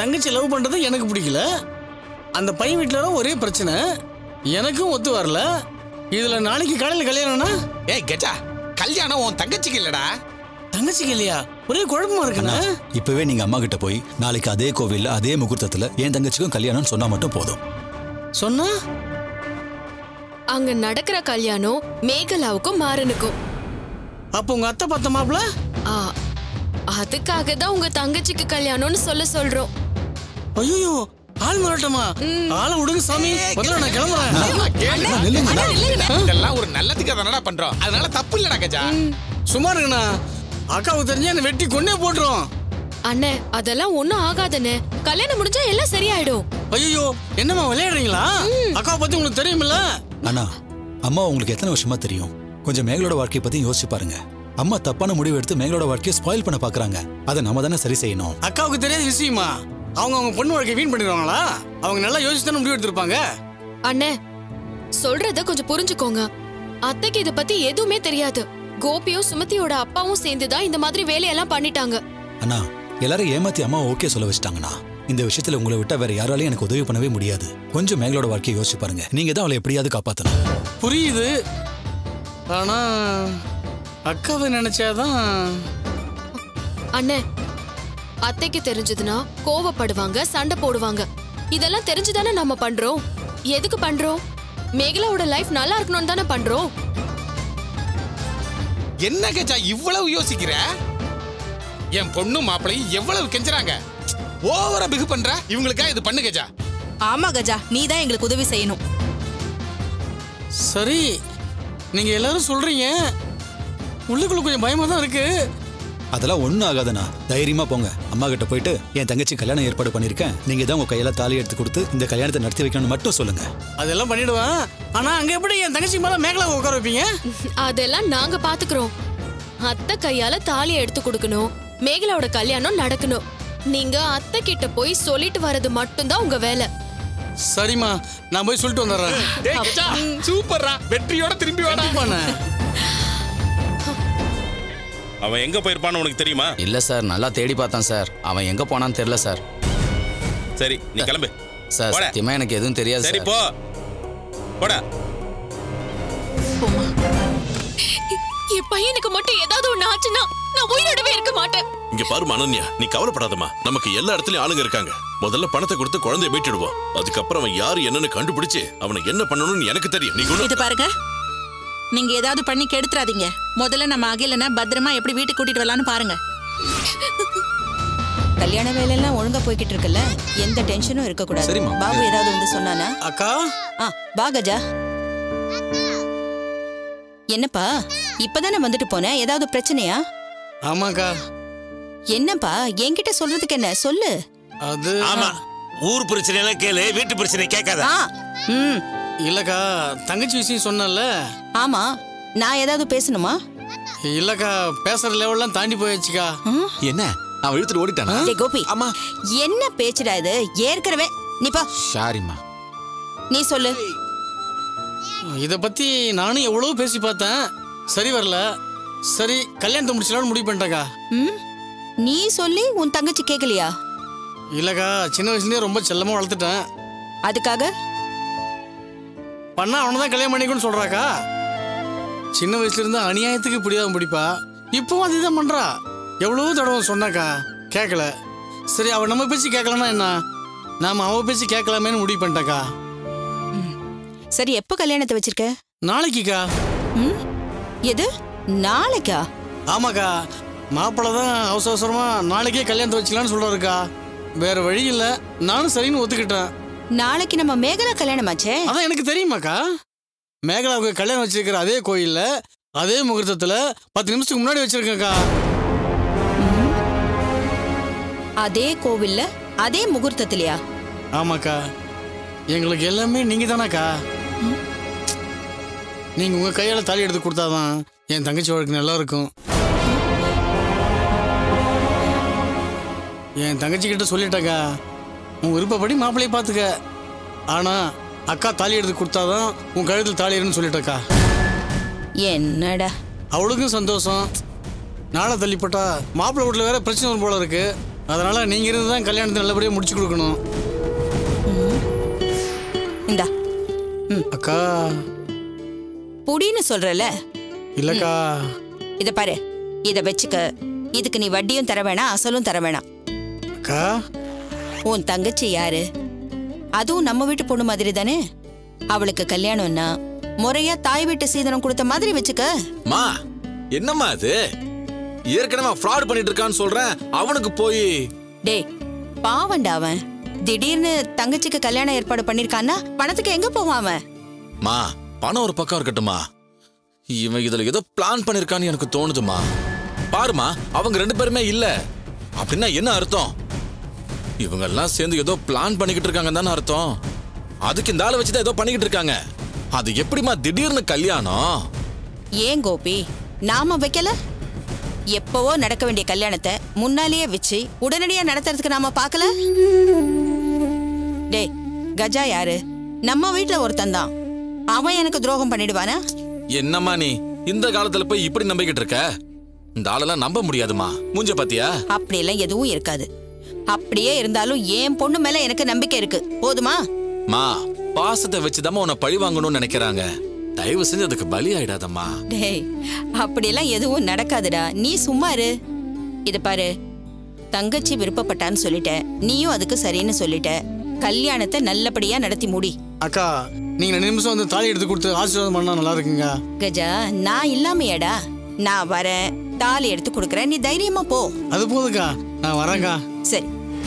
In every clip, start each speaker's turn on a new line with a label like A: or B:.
A: தங்கச்சி லவ் பண்றது எனக்கு பிடிக்கல அந்த பையன் வீட்டில் ஒரே பிரச்சனை எனக்கும் ஒத்து வரல இதுல நாளைக்கு காலையில் கல்யாணம்னா
B: ஏய் கெஜா கல்யாணம் உன் தங்கச்சிக்கு இல்லடா
A: தங்கச்சிக்கு இல்லையா ஒரே குழப்பமா இருக்குண்ணா
C: இப்பவே நீங்க அம்மா கிட்ட போய் நாளைக்கு அதே கோவில்ல அதே முகூர்த்தத்துல என் தங்கச்சிக்கும் கல்யாணம் சொன்னா மட்டும் போதும்
A: சொன்னா
D: அங்க நடக்கிற கல்யாணம் மேகலாவுக்கும் மாறனுக்கும்
A: அப்போ உங்க அத்தை பார்த்த மாப்பிள
D: ஆ, அதுக்காக தான் உங்க தங்கச்சிக்கு கல்யாணம்னு சொல்ல சொல்றோம்
A: ஐயோ ஆள் மிரட்டமா ஆளை விடுங்க சாமி முதல்ல நான் கிளம்புறேன்
B: கேளு. இதெல்லாம் ஒரு நல்லதுக்கு தானடா பண்றோம் அதனால தப்பு இல்லடா கஜா
A: சும்மா இருங்கண்ணா அக்காவுக்கு தெரிஞ்சா என்ன வெட்டி கொன்னே போட்டுரும்
D: அண்ணே அதெல்லாம் ஒண்ணும் ஆகாதண்ணே கல்யாணம் முடிஞ்சா எல்லாம் சரியாயிடும்
A: ஐயோ என்னம்மா விளையாடுறீங்களா அக்காவை பத்தி உங்களுக்கு தெரியுமில்ல
C: அண்ணா அம்மா உங்களுக்கு எத்தனை வருஷமா தெரியும் கொஞ்சம் மேகலோட வாழ்க்கையை பத்தி யோசிச்சு பாருங்க அம்மா தப்பான முடிவு எடுத்து மேகலோட வாழ்க்கையை ஸ்பாயில் பண்ண பாக்குறாங்க அதை நம்ம தானே சரி செய்யணும்
A: அக்காவுக்கு தெரியாத விஷயமா அவங்க அவங்க பொண்ணு வாழ்க்கை வீண் பண்ணிடுவாங்களா அவங்க நல்லா யோசிச்சு தானே முடிவு எடுத்திருப்பாங்க
D: அண்ணே சொல்றத கொஞ்சம் புரிஞ்சுக்கோங்க அத்தைக்கு இத பத்தி எதுவுமே தெரியாது கோபியும் சுமதியோட அப்பாவும் சேர்ந்துதான் இந்த மாதிரி வேலையெல்லாம் பண்ணிட்டாங்க
C: அண்ணா எல்லாரும் ஏமாத்தி அம்மா ஓகே சொல்ல வச்சிட்டாங்கண்ணா இந்த விஷயத்துல உங்களை விட்டா வேற யாராலையும் எனக்கு உதவி பண்ணவே முடியாது கொஞ்சம் மேகலோட வாழ்க்கையை யோசிச்சு பாருங்க நீங்க தான் அவளை எப்படியாவது காப்பாத்தணும்
A: புரியுது ஆனா அக்காவை நினைச்சாதான்
D: அண்ணே அத்தைக்கு தெரிஞ்சதுன்னா கோவப்படுவாங்க சண்டை போடுவாங்க இதெல்லாம் தெரிஞ்சுதானே நம்ம பண்றோம் எதுக்கு பண்றோம் மேகலாவோட லைஃப் நல்லா இருக்கணும்னு தானே பண்றோம்
B: என்ன கஜா இவ்வளவு யோசிக்கிற என் பொண்ணு மாப்பிளையும் எவ்வளவு கெஞ்சுறாங்க ஓவரா பிகு பண்ற இவங்களுக்கா இது பண்ணு கஜா
E: ஆமா கஜா நீ தான் எங்களுக்கு உதவி செய்யணும்
A: சரி நீங்க எல்லாரும் சொல்றீங்க உள்ளுக்குள்ள கொஞ்சம் பயமா தான் இருக்கு
C: அதெல்லாம் ஒண்ணும் ஆகாதுண்ணா தைரியமா போங்க அம்மா கிட்ட போயிட்டு என் தங்கச்சி கல்யாணம் ஏற்பாடு பண்ணிருக்கேன் நீங்க தான் உங்க கையில தாலி எடுத்து கொடுத்து இந்த கல்யாணத்தை நடத்தி வைக்கணும்னு மட்டும் சொல்லுங்க
A: அதெல்லாம் பண்ணிடுவேன் ஆனா அங்க எப்படி என் தங்கச்சி மேல மேகலா உட்கார வைப்பீங்க
D: அதெல்லாம் நாங்க பாத்துக்கிறோம் அத்தை கையால தாலி எடுத்து கொடுக்கணும் மேகலாவோட கல்யாணம் நடக்கணும் நீங்க அத்தை கிட்ட போய் சொல்லிட்டு வர்றது மட்டும்தான் உங்க வேலை
A: சரிம்மா நான் போய் சொல்லிட்டு வந்துடுறேன்
B: டேய் கஜா சூப்பர்ரா வெற்றியோட திரும்பி வாடா
A: கண்டிப்பாண்ணே.
F: அவன் எங்க போயிருப்பான்னு உனக்கு தெரியுமா
G: இல்ல சார் நல்லா தேடி பார்த்தான் சார் அவன் எங்க போனான்னு தெரியல சார்
F: சரி நீ கிளம்பு
G: சார்
F: போடா.
G: சத்தியமா எனக்கு எதுவும் தெரியாது
F: சரி
G: சார்
F: போ போடா
D: என் பையனுக்கு மட்டும் ஏதாவது ஒண்ணு ஆச்சுன்னா நான் உயிரோடவே இருக்க மாட்டேன்
H: இங்க பாரு அனன்யா நீ கவலைப்படாதம்மா நமக்கு எல்லா இடத்துலயும் ஆளுங்க இருக்காங்க முதல்ல பணத்தை கொடுத்து குழந்தைய மீட்டுடுவோம் அதுக்கப்புறம் அவன் யாரு என்னன்னு கண்டுபிடிச்சு அவனை என்ன பண்ணணும்னு எனக்கு தெரியும் நீ கூட
E: இது பாருங்க நீங்க ஏதாவது பண்ணி கெடுத்துறாதீங்க முதல்ல நம்ம அகிலனை பத்திரமா எப்படி வீட்டுக்கு கூட்டிட்டு வரலாம்னு பாருங்க
I: கல்யாண வேலையெல்லாம் ஒழுங்கா போய்கிட்டு இருக்குல்ல எந்த டென்ஷனும் இருக்க கூடாது
C: சரிம்மா.
I: பாபு ஏதாவது வந்து சொன்னானா
A: அக்கா
I: ஆ வா கஜா என்னப்பா இப்பதானே வந்துட்டு போனேன் ஏதாவது பிரச்சனையா
A: ஆமாக்கா
I: என்னப்பா என்கிட்ட சொல்றதுக்கு என்ன சொல்லு
A: அது
J: ஆமா ஊர் பிரச்சனை எல்லாம் கேளு வீட்டு பிரச்சனை கேட்காத
I: ஆ ம்
A: இல்லக்கா தங்கச்சி விஷயம் சொன்னல
I: ஆமா நான் ஏதாவது பேசணுமா
A: இல்லக்கா பேசுற லெவல்லாம் தாண்டி போயாச்சுக்கா
K: என்ன அவன் இழுத்துட்டு ஓடிட்டானா
I: டேய் கோபி
K: அம்மா
I: என்ன பேச்சுடா இது ஏற்கனவே நீப்பா
K: சாரிம்மா
I: நீ சொல்லு
A: இத பத்தி நானும் எவ்வளவு பேசி பார்த்தேன் சரி வரல சரி கல்யாணத்தை முடிச்சலாம்னு முடிவு பண்ணிட்டேக்கா
I: ம் நீ சொல்லி உன் தங்கச்சி கேட்கலையா
A: இல்லக்கா சின்ன வயசுலயே ரொம்ப செல்லமா வளர்த்துட்டேன்
I: அதுக்காக
A: பண்ணா அவனை தான் கல்யாணம் பண்ணிக்கணும்னு சொல்றாக்கா சின்ன வயசுல இருந்து அநியாயத்துக்கு பிடிவாதம் பிடிப்பா இப்பவும் அதுதான் பண்றா எவ்வளவோ தடவை சொன்னாக்கா கேட்கல சரி அவ நம்ம பேச்சு கேட்கலன்னா என்ன நாம அவ பேச்சு கேட்கலாமேன்னு முடிவு பண்ணிட்டாக்கா
I: சரி எப்போ கல்யாணத்தை வச்சிருக்க
A: நாளைக்குக்கா
I: ம் எது நாளைக்கா
A: ஆமாக்கா மாப்பிள்ளை தான் அவசர அவசரமா நாளைக்கே கல்யாணத்தை வச்சுக்கலான்னு சொல்றாருக்கா வேற வழி இல்ல நானும் சரின்னு ஒத்துக்கிட்டேன்
I: நாளைக்கு நம்ம மேகலா கல்யாணமாச்சே
A: அதான் எனக்கு தெரியுமாக்கா மேகலாவுக்கு கல்யாணம் வச்சிருக்கிற அதே கோயில்ல அதே முகூர்த்தத்துல பத்து நிமிஷத்துக்கு முன்னாடி வச்சிருக்கேன்க்கா
I: அதே கோவில்ல அதே முகூர்த்தத்திலயா
A: ஆமாக்கா எங்களுக்கு எல்லாமே நீங்க தானாக்கா நீங்க உங்க கையால தாலி எடுத்து கொடுத்தாதான் என் தங்கச்சி வாழ்க்கை நல்லா இருக்கும் என் தங்கச்சி கிட்ட சொல்லிட்டேக்கா உன் விருப்பப்படி மாப்பிள்ளையை பார்த்துக்க ஆனா அக்கா தாலி எடுத்து கொடுத்தாதான் உன் கழுத்தில் தாலி இருன்னு சொல்லிட்டேக்கா
I: என்னடா
A: அவளுக்கும் சந்தோஷம் நாளை தள்ளிப்பட்டா மாப்பிள்ளை வீட்டில் வேற பிரச்சனை வரும் போல இருக்கு அதனால நீங்க இருந்து தான் கல்யாணத்தை நல்லபடியா முடிச்சு கொடுக்கணும்
I: இந்தா
A: அக்கா
I: புடின்னு சொல்றல
A: இல்லக்கா
I: இத பாரு இத வச்சுக்க இதுக்கு நீ வட்டியும் தர வேணாம் அசலும் தர வேணாம்
A: அக்கா
I: உன் தங்கச்சி யாரு அதுவும் நம்ம வீட்டு பொண்ணு மாதிரி தானே அவளுக்கு கல்யாணம்னா முறையா தாய் வீட்டு சீதனம் கொடுத்த மாதிரி வச்சுக்க
K: மா என்னம்மா அது ஏற்கனவே ஃப்ராட் பண்ணிட்டு இருக்கான்னு சொல்றேன் அவனுக்கு போய்
I: டேய் பாவண்டா அவன் திடீர்னு தங்கச்சிக்கு கல்யாணம் ஏற்பாடு பண்ணிருக்கான்னா பணத்துக்கு எங்க போவான் அவன்
K: மா பணம் ஒரு பக்கம் இருக்கட்டுமா இவன் இதுல ஏதோ பிளான் பண்ணிருக்கான்னு எனக்கு தோணுதுமா பாருமா அவங்க ரெண்டு பேருமே இல்ல அப்படின்னா என்ன அர்த்தம் இவங்க எல்லாம் சேர்ந்து ஏதோ பிளான் பண்ணிக்கிட்டு இருக்காங்க தானே அர்த்தம் அதுக்கு இந்த ஆளை வச்சுதான் ஏதோ பண்ணிக்கிட்டு இருக்காங்க அது எப்படிமா திடீர்னு கல்யாணம்
I: ஏன் கோபி நாம வைக்கல எப்பவோ நடக்க வேண்டிய கல்யாணத்தை முன்னாலேயே வச்சு உடனடியா நடத்துறதுக்கு நாம பார்க்கல டேய் கஜா யாரு நம்ம வீட்ல ஒருத்தன் தான் அவன் எனக்கு துரோகம் பண்ணிடுவானா
K: என்னம்மா நீ இந்த காலத்துல போய் இப்படி நம்பிக்கிட்டு இருக்க இந்த ஆளெல்லாம் நம்ப முடியாதுமா மூஞ்ச பாத்தியா
I: அப்படியெல்லாம் எதுவும் இருக்காது அப்படியே இருந்தாலும் என் பொண்ணு மேல எனக்கு நம்பிக்கை இருக்கு போதுமா
K: மா பாசத்தை வச்சுதாம்மா உன்னை பழி வாங்கணும்னு நினைக்கிறாங்க தயவு செஞ்சு அதுக்கு பலி ஆயிடாதம்மா
I: டேய் அப்படியெல்லாம் எதுவும் நடக்காதுடா நீ சும்மா இரு இது பாரு தங்கச்சி விருப்பப்பட்டான்னு சொல்லிட்ட நீயும் அதுக்கு சரின்னு சொல்லிட்ட கல்யாணத்தை நல்லபடியா நடத்தி முடி
A: அக்கா நீங்க ரெண்டு நிமிஷம் வந்து தாலி எடுத்து கொடுத்து ஆசீர்வாதம் பண்ணா நல்லா இருக்குங்க
I: கஜா நான் இல்லாமையாடா நான் வரேன் தாலி எடுத்து கொடுக்கறேன் நீ தைரியமா போ
A: அது போதுக்கா நான் வரேன்க்கா
I: சரி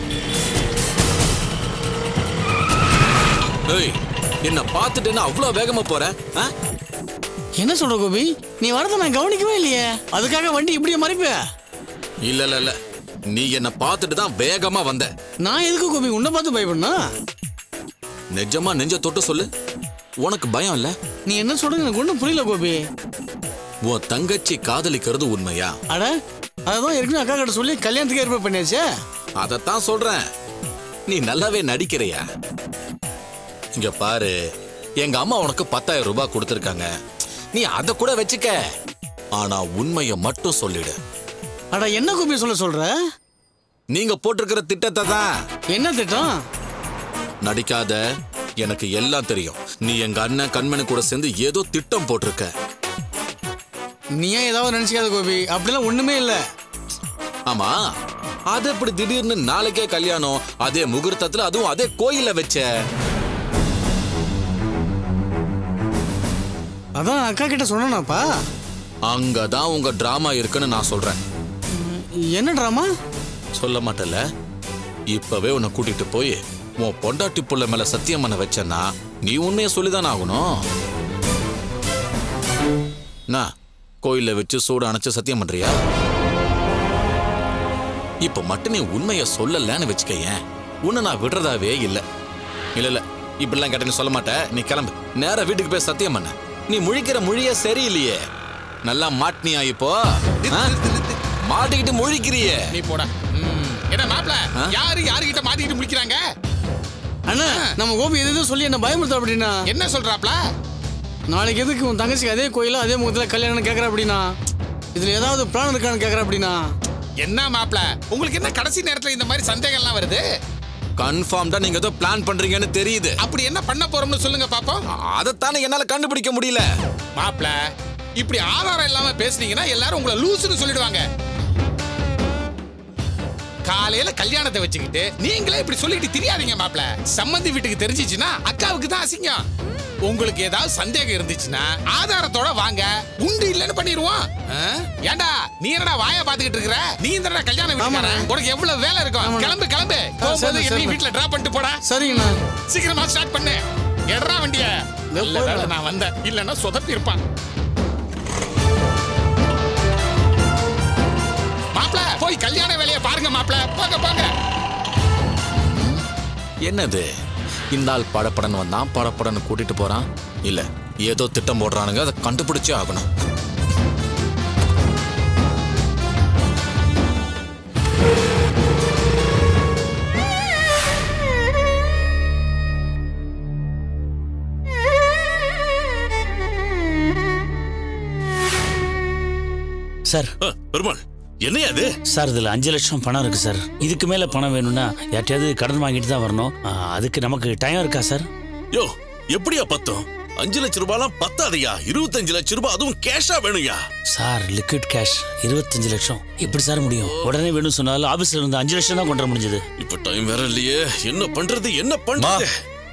K: ஏய் என்ன பார்த்துட்டு என்ன அவ்வளவு வேகமா போற ஆ?
A: என்ன சொல்ற கோபி நீ வரத நான் கவனிக்கவே இல்லையே அதுக்காக வண்டி இப்படியே மறைப்ப
K: இல்ல இல்ல இல்ல நீ என்ன பார்த்துட்டு தான் வேகமா வந்த
A: நான் எதுக்கு கோபி உன்னை பார்த்து பயப்படனா
K: நிஜமா நெஞ்ச தொட்டு சொல்லு உனக்கு பயம் இல்ல
A: நீ என்ன சொல்றது எனக்கு ஒன்றும் புரியல கோபி
K: உன் தங்கச்சி காதலிக்கிறது உண்மையா
A: அட அதான் ஏற்கனவே அக்கா கிட்ட சொல்லி கல்யாணத்துக்கு ஏற்பாடு பண்ணியாச்சே
K: அதத்தான் சொல்றேன் நீ நல்லாவே நடிக்கிறியா இங்க பாரு எங்க அம்மா உனக்கு பத்தாயிரம் ரூபாய் கொடுத்துருக்காங்க நீ அத கூட வச்சுக்க ஆனா உண்மைய மட்டும் சொல்லிடு
A: அட என்ன கோபி சொல்ல சொல்ற
K: நீங்க போட்டிருக்கிற திட்டத்தை தான்
A: என்ன திட்டம்
K: நடிக்காத எனக்கு எல்லாம் தெரியும் நீ எங்க அண்ணன் கண்மணி கூட சேர்ந்து ஏதோ திட்டம் போட்டிருக்க
A: நீ ஏன் ஏதாவது நினைச்சுக்காத கோபி அப்படிலாம் ஒண்ணுமே இல்ல
K: ஆமா அது எப்படி திடீர்னு நாளைக்கே கல்யாணம் அதே முகூர்த்தத்துல அதுவும் அதே கோயில்ல வச்ச
A: அதான் அக்கா கிட்ட சொன்னாப்பா
K: அங்கதான் உங்க டிராமா இருக்குன்னு நான் சொல்றேன்
A: என்ன ட்ராமா
K: சொல்ல மாட்டல இப்பவே உன்னை கூட்டிட்டு போய் உன் பொண்டாட்டி புள்ள மேல சத்தியம் பண்ண வச்சேன்னா நீ உண்மையை சொல்லிதானே ஆகணும் நான் கோயில்ல வச்சு சூடு அணைச்சு சத்தியம் பண்றியா இப்ப மட்டும் நீ உண்மைய சொல்லலன்னு வச்சுக்கயேன் உன்னை நான் விடுறதாவே இல்ல இல்ல இல்ல இப்படிலாம் கேட்ட நீ சொல்ல மாட்ட நீ கிளம்பு நேரா வீட்டுக்கு போய் சத்தியம் பண்ண நீ முழிக்கிற மொழியே சரியில்லையே நல்லா மாட்டினியா இப்போ ஆ? மாட்டிக்கிட்டு முழிக்கிறியே
B: நீ போடா ம். என்ன மாப்ள யாரு யாருகிட்ட மாட்டிக்கிட்டு முடிக்கிறாங்க
A: அண்ணா நம்ம கோபி எது எதோ சொல்லி என்ன பயமுறுத்த அப்படின்னா
B: என்ன சொல்றாப்ல
A: நாளைக்கு எதுக்கு உன் தங்கச்சிக்கு அதே கோயில அதே முகத்துல கல்யாணம் கேட்கற அப்படின்னா இதுல ஏதாவது பிளான் இருக்கான்னு கேட்கற அப்படின்னா
B: என்ன மாப்ள உங்களுக்கு என்ன கடைசி நேரத்துல இந்த மாதிரி சந்தேகம்லாம் வருது
K: கன்ஃபார்ம் தான் நீங்க ஏதோ பிளான் பண்றீங்கன்னு தெரியுது
B: அப்படி என்ன பண்ண போறோம்னு சொல்லுங்க பாப்போம்
K: அதைத்தானே என்னால கண்டுபிடிக்க முடியல
B: மாப்ள இப்படி ஆதாரம் இல்லாம பேசுனீங்கன்னா எல்லாரும் உங்களை லூசுன்னு சொல்லிடுவாங்க காலையில கல்யாணத்தை வச்சுக்கிட்டு நீங்களே இப்படி சொல்லிட்டு தெரியாதீங்க மாப்ள சம்மந்தி வீட்டுக்கு தெரிஞ்சிச்சுன்னா அக்காவுக்கு தான் அசிங்கம் உங்களுக்கு ஏதாவது சந்தேகம் இருந்துச்சுன்னா ஆதாரத்தோட வாங்க உண்டு இல்லைன்னு பண்ணிடுவோம் ஆ? ஏன்டா நீ என்னடா வாயை பாத்துக்கிட்டு இருக்கிற நீ இந்த கல்யாண வீட்டுக்காரன் உனக்கு எவ்வளவு வேலை இருக்கும் கிளம்பு கிளம்பு போகும்போது
A: சரி,
B: என்னையும்
A: சரி.
B: வீட்டுல டிராப் பண்ணிட்டு போடா
A: சரிங்கண்ணா
B: சீக்கிரமா ஸ்டார்ட் பண்ணு எட்ரா வண்டிய
A: இதோ
B: நல்ல வேளை நான் வந்தேன் இல்லைன்னா சொதப்பி இருப்பான் மாப்ள போய் கல்யாண வேலையை பாருங்க மாப்ள போங்க போங்க
K: என்னது இந்த ஆள் படப்படன்னு வந்தான் படப்படன்னு கூட்டிட்டு போறான் இல்ல ஏதோ திட்டம் போடுறானுங்க அதை கண்டுபிடிச்சே ஆகணும்
C: சார்
H: ஆ, பெருமாள் என்னையா அது
L: சார் இதுல அஞ்சு லட்சம் பணம் இருக்கு சார் இதுக்கு மேல பணம் வேணும்னா யார்ட்டையாவது கடன் வாங்கிட்டு தான் வரணும் ஆ, அதுக்கு நமக்கு டைம் இருக்கா சார்
H: யோ எப்படியா பத்தும் அஞ்சு லட்சம் ரூபாய்லாம் பத்தாதையா இருபத்தஞ்சு லட்சம் ரூபாய் அதுவும் கேஷா வேணும்யா
L: சார் லிக்விட் கேஷ் இருபத்தஞ்சு லட்சம் எப்படி சார் முடியும் உடனே வேணும் சொன்னாலும் ஆபீஸ்ல இருந்து அஞ்சு லட்சம் தான் கொண்டு வர முடிஞ்சது
H: இப்ப டைம் வேற இல்லையே என்ன பண்றது என்ன பண்றது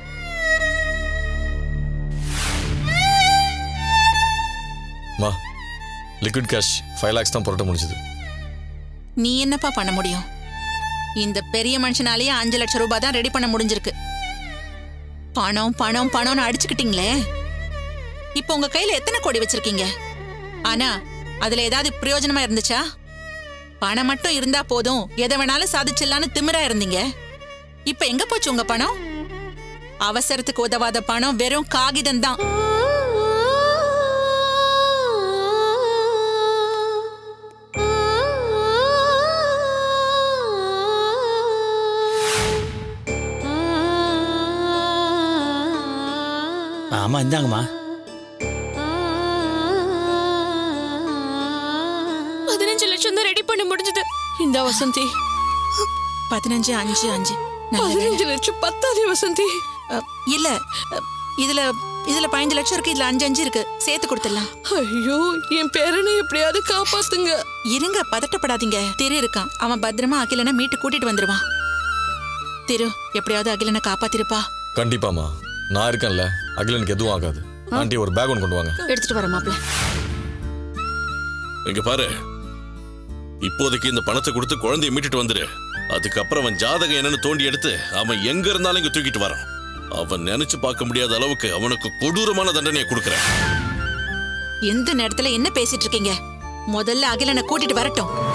K: மா லிக்விட் கேஷ் ஃபைவ் லேக்ஸ் தான் புரட்ட முடிஞ்சது
E: நீ என்னப்பா பண்ண முடியும் இந்த பெரிய மனுஷனாலேயே அஞ்சு லட்சம் ரூபாய் தான் ரெடி பண்ண முடிஞ்சிருக்கு பணம் பணம் பணம்னு அடிச்சுக்கிட்டீங்களே இப்போ உங்க கையில எத்தனை கோடி வச்சிருக்கீங்க ஆனா அதுல ஏதாவது பிரயோஜனமா இருந்துச்சா பணம் மட்டும் இருந்தா போதும் எதை வேணாலும் சாதிச்சிடலான்னு திமிரா இருந்தீங்க இப்ப எங்க போச்சு உங்க பணம் அவசரத்துக்கு உதவாத பணம் வெறும் காகிதம் தான்
L: ஆமா இந்தாங்கம்மா
D: பதினஞ்சு லட்சம் தான் ரெடி பண்ண முடிஞ்சது இந்த வசந்தி
E: பதினஞ்சு அஞ்சு அஞ்சு நல்ல வேளை.
D: பதினஞ்சு லட்சம் பத்தாதே வசந்தி
E: அ, இல்ல அ, இதுல இதுல பதினஞ்சு லட்சம் இருக்கு இதுல அஞ்சு அஞ்சு இருக்கு சேர்த்து கொடுத்துடலாம்
D: ஐயோ என் பேரனை எப்படியாவது காப்பாத்துங்க
E: இருங்க பதட்டப்படாதீங்க திரு இருக்கான் அவன் பத்திரமா அகிலனை மீட்டு கூட்டிட்டு வந்துருவான் திரு எப்படியாவது அகிலனை காப்பாத்திருப்பா
K: கண்டிப்பாமா நான் இருக்கேன்ல அகிலனுக்கு எதுவும் ஆகாது ஆண்டி ஒரு பேக் ஒன்று கொண்டு வாங்க
E: எடுத்துட்டு வர மாப்ள
H: இங்க பாரு இப்போதைக்கு இந்த பணத்தை கொடுத்து குழந்தைய மீட்டுட்டு வந்துரு அதுக்கப்புறம் அவன் ஜாதகம் என்னன்னு தோண்டி எடுத்து அவன் எங்க இருந்தாலும் இங்க தூக்கிட்டு வரான் அவன் நினைச்சு பார்க்க முடியாத அளவுக்கு அவனுக்கு கொடூரமான தண்டனையை கொடுக்கறேன்
E: எந்த நேரத்துல என்ன பேசிட்டு இருக்கீங்க முதல்ல அகிலனை கூட்டிட்டு வரட்டும்